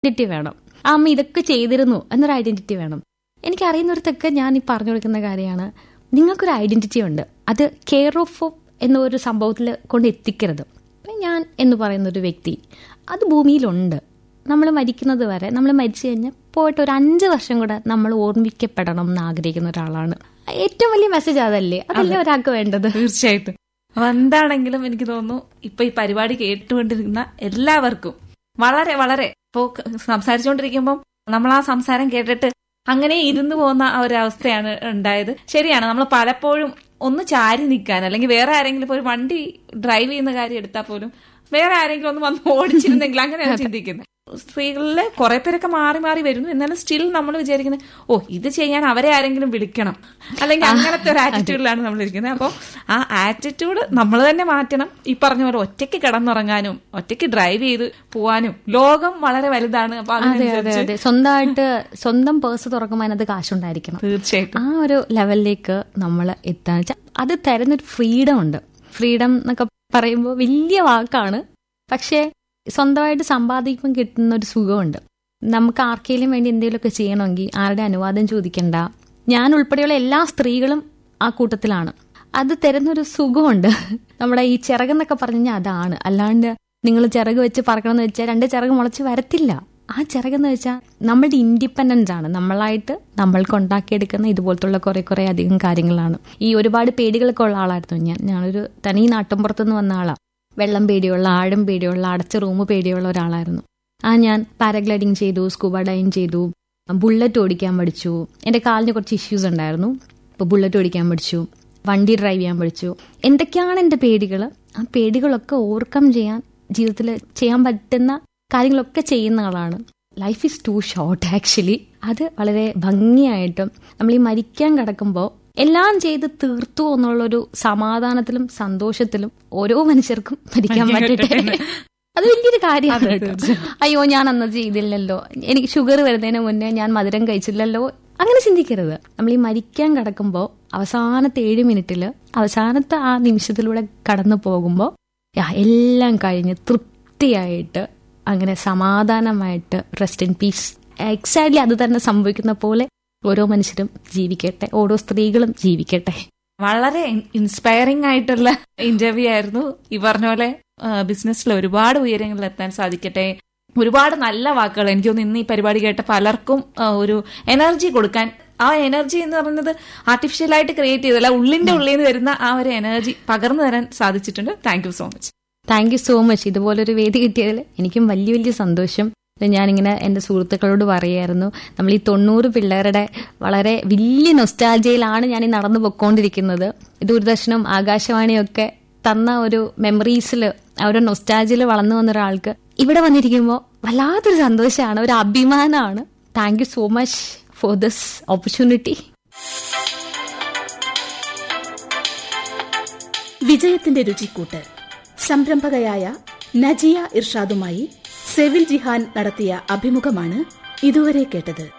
identity വേണം ആ അമ്മ ഇതൊക്കെ ചെയ്തിരുന്നു എന്നൊരു ഐഡന്റിറ്റി വേണം എനിക്ക് അറിയുന്നിടത്തൊക്കെ ഞാൻ ഈ പറഞ്ഞു കൊടുക്കുന്ന കാര്യമാണ് നിങ്ങൾക്കൊരു ഐഡന്റിറ്റി ഉണ്ട് അത് കെയർ ഓഫ് എന്നൊരു സംഭവത്തിൽ കൊണ്ട് എത്തിക്കരുത് ഇപ്പം ഞാൻ എന്ന് പറയുന്ന ഒരു വ്യക്തി അത് ഭൂമിയിലുണ്ട് നമ്മൾ മരിക്കുന്നത് വരെ നമ്മൾ മരിച്ചു കഴിഞ്ഞാൽ പോയിട്ട് ഒരു അഞ്ച് വർഷം കൂടെ നമ്മൾ ഓർമ്മിക്കപ്പെടണം എന്ന് ആഗ്രഹിക്കുന്ന ഒരാളാണ് ഏറ്റവും വലിയ മെസ്സേജ് അതല്ലേ അതല്ലേ ഒരാൾക്ക് വേണ്ടത് തീർച്ചയായിട്ടും അപ്പൊ എന്താണെങ്കിലും എനിക്ക് തോന്നുന്നു ഇപ്പൊ ഈ പരിപാടി കേട്ടുകൊണ്ടിരിക്കുന്ന എല്ലാവർക്കും വളരെ വളരെ ഇപ്പോ സംസാരിച്ചുകൊണ്ടിരിക്കുമ്പോൾ നമ്മൾ ആ സംസാരം കേട്ടിട്ട് അങ്ങനെ ഇരുന്നു പോകുന്ന ആ ഒരു അവസ്ഥയാണ് ഉണ്ടായത് ശരിയാണ് നമ്മൾ പലപ്പോഴും ഒന്ന് ചാരി നിൽക്കാൻ അല്ലെങ്കിൽ വേറെ ആരെങ്കിലും ഇപ്പൊ ഒരു വണ്ടി ഡ്രൈവ് ചെയ്യുന്ന കാര്യം എടുത്താൽ പോലും വേറെ ആരെങ്കിലും ഒന്ന് വന്ന് ഓടിച്ചിരുന്നെങ്കിൽ അങ്ങനെയാണ് ചിന്തിക്കുന്നത് സ്ത്രീകളില് കുറെ പേരൊക്കെ മാറി മാറി വരുന്നു എന്നാലും സ്റ്റിൽ നമ്മൾ വിചാരിക്കുന്നത് ഓ ഇത് ചെയ്യാൻ അവരെ ആരെങ്കിലും വിളിക്കണം അല്ലെങ്കിൽ അങ്ങനത്തെ ഒരു ആറ്റിറ്റ്യൂഡിലാണ് നമ്മൾ ഇരിക്കുന്നത് അപ്പോൾ ആ ആറ്റിറ്റ്യൂഡ് നമ്മൾ തന്നെ മാറ്റണം ഈ പറഞ്ഞ പോലെ ഒറ്റയ്ക്ക് കിടന്നുറങ്ങാനും ഒറ്റയ്ക്ക് ഡ്രൈവ് ചെയ്ത് പോവാനും ലോകം വളരെ വലുതാണ് അപ്പൊ അതെ അതെ അതിനനുസരിച്ച് അതെ സ്വന്തമായിട്ട് സ്വന്തം പേഴ്സ് തുറക്കുമ്പോൾ അതിനകത്ത് കാശുണ്ടായിരിക്കണം തീർച്ചയായിട്ടും ആ ഒരു ലെവലിലേക്ക് നമ്മൾ എത്താന്ന് വെച്ചാൽ അത് തരുന്നൊരു ഫ്രീഡം ഉണ്ട് ഫ്രീഡം എന്നൊക്കെ പറയുമ്പോൾ വലിയ വാക്കാണ് പക്ഷേ സ്വന്തമായിട്ട് സമ്പാദിക്കുമ്പോൾ കിട്ടുന്ന ഒരു സുഖമുണ്ട് നമുക്ക് ആർക്കെങ്കിലും വേണ്ടി എന്തെങ്കിലുമൊക്കെ ചെയ്യണമെങ്കിൽ ആരുടെ അനുവാദം ചോദിക്കണ്ട ഞാൻ ഉൾപ്പെടെയുള്ള എല്ലാ സ്ത്രീകളും ആ കൂട്ടത്തിലാണ് അത് തരുന്നൊരു സുഖമുണ്ട് നമ്മുടെ ഈ ചിറകെന്നൊക്കെ പറഞ്ഞു കഴിഞ്ഞാൽ അതാണ് അല്ലാണ്ട് നിങ്ങൾ ചിറക് വെച്ച് പറക്കണമെന്ന് വെച്ചാൽ രണ്ട് ചിറക് മുളച്ച് വരത്തില്ല ആ ചിറകെന്ന് വെച്ചാൽ നമ്മളുടെ ഇൻഡിപെൻഡൻസ് ആണ് നമ്മളായിട്ട് നമ്മൾക്ക് ഉണ്ടാക്കിയെടുക്കുന്ന ഇതുപോലത്തുള്ള കുറെ കുറെ അധികം കാര്യങ്ങളാണ് ഈ ഒരുപാട് പേടികളൊക്കെ ഉള്ള ആളായിരുന്നു ഞാൻ ഞാനൊരു തനി നാട്ടിൻപുറത്തുനിന്ന് വന്ന ആളാണ് വെള്ളം പേടിയുള്ള ആഴം പേടിയുള്ള അടച്ച റൂം പേടിയുള്ള ഒരാളായിരുന്നു ആ ഞാൻ പാരഗ്ലൈഡിങ് ചെയ്തു സ്കൂബ ഡൈവിങ് ചെയ്തു ബുള്ളറ്റ് ഓടിക്കാൻ പഠിച്ചു എൻ്റെ കാലിന് കുറച്ച് ഇഷ്യൂസ് ഉണ്ടായിരുന്നു അപ്പോൾ ബുള്ളറ്റ് ഓടിക്കാൻ പഠിച്ചു വണ്ടി ഡ്രൈവ് ചെയ്യാൻ പഠിച്ചു എന്തൊക്കെയാണ് എൻ്റെ പേടികൾ ആ പേടികളൊക്കെ ഓവർകം ചെയ്യാൻ ജീവിതത്തിൽ ചെയ്യാൻ പറ്റുന്ന കാര്യങ്ങളൊക്കെ ചെയ്യുന്ന ആളാണ് life is too short actually അത് വളരെ ഭംഗിയായിട്ടും നമ്മൾ ഈ മരിക്കാൻ കിടക്കുമ്പോൾ എല്ലാം ചെയ്ത് തീർത്തു എന്നുള്ളൊരു സമാധാനത്തിലും സന്തോഷത്തിലും ഓരോ മനുഷ്യർക്കും മരിക്കാൻ പറ്റട്ടെ അത് വലിയൊരു കാര്യമാണ് കേട്ടോ അയ്യോ ഞാൻ അന്ന് ചെയ്തില്ലല്ലോ എനിക്ക് ഷുഗർ വരുന്നതിന് മുന്നേ ഞാൻ മധുരം കഴിച്ചില്ലല്ലോ അങ്ങനെ ചിന്തിക്കരുത് നമ്മൾ ഈ മരിക്കാൻ കിടക്കുമ്പോൾ അവസാനത്തെ ഏഴ് മിനിറ്റില് അവസാനത്തെ ആ നിമിഷത്തിലൂടെ കടന്നു പോകുമ്പോൾ എല്ലാം കഴിഞ്ഞ് തൃപ്തിയായിട്ട് അങ്ങനെ സമാധാനമായിട്ട് റെസ്റ്റ് ഇൻ പീസ് എക്സാക്ട്ലി അത് തന്നെ സംഭവിക്കുന്ന പോലെ ഓരോ മനുഷ്യരും ജീവിക്കട്ടെ ഓരോ സ്ത്രീകളും ജീവിക്കട്ടെ വളരെ ഇൻസ്പയറിംഗ് ആയിട്ടുള്ള ഇന്റർവ്യൂ ആയിരുന്നു ഈ പറഞ്ഞ പോലെ ബിസിനസ്സിൽ ഒരുപാട് ഉയരങ്ങളിൽ എത്താൻ സാധിക്കട്ടെ ഒരുപാട് നല്ല വാക്കുകൾ എനിക്ക് തോന്നുന്നു ഇന്ന് ഈ പരിപാടി കേട്ട പലർക്കും ആ, ഒരു എനർജി കൊടുക്കാൻ ആ എനർജി എന്ന് പറയുന്നത് ആർട്ടിഫിഷ്യൽ ആയിട്ട് ക്രിയേറ്റ് ചെയ്തല്ല ഉള്ളിന്റെ ഉള്ളിൽ നിന്ന് വരുന്ന ആ ഒരു എനർജി പകർന്നു തരാൻ സാധിച്ചിട്ടുണ്ട് thank you so much thank you so much ഇതുപോലൊരു വേദി കിട്ടിയതിൽ എനിക്കും വലിയ വലിയ സന്തോഷം ഇത് ഞാനിങ്ങനെ എൻ്റെ സുഹൃത്തുക്കളോട് പറയായിരുന്നു നമ്മൾ ഈ തൊണ്ണൂറ് പിള്ളേരുടെ വളരെ വലിയ നൊസ്റ്റാൾജിയിലാണ് ഞാൻ ഈ നടന്നു പൊക്കോണ്ടിരിക്കുന്നത് ദൂരദർശനം ആകാശവാണിയും ഒക്കെ തന്ന ഒരു മെമ്മറീസിൽ ആ ഒരു നൊസ്റ്റാൾജിയിൽ വളർന്നു വന്ന ഒരാൾക്ക് ഇവിടെ വന്നിരിക്കുമ്പോൾ വല്ലാത്തൊരു സന്തോഷമാണ് ഒരു അഭിമാനമാണ് thank you so much for this opportunity വിജയത്തിന്റെ രുചിക്കൂട്ട് സംരംഭകയായ നജിയ ഇർഷാദുമായി സെവിൽ ജിഹാൻ നടത്തിയ അഭിമുഖമാണ് ഇതുവരെ കേട്ടത്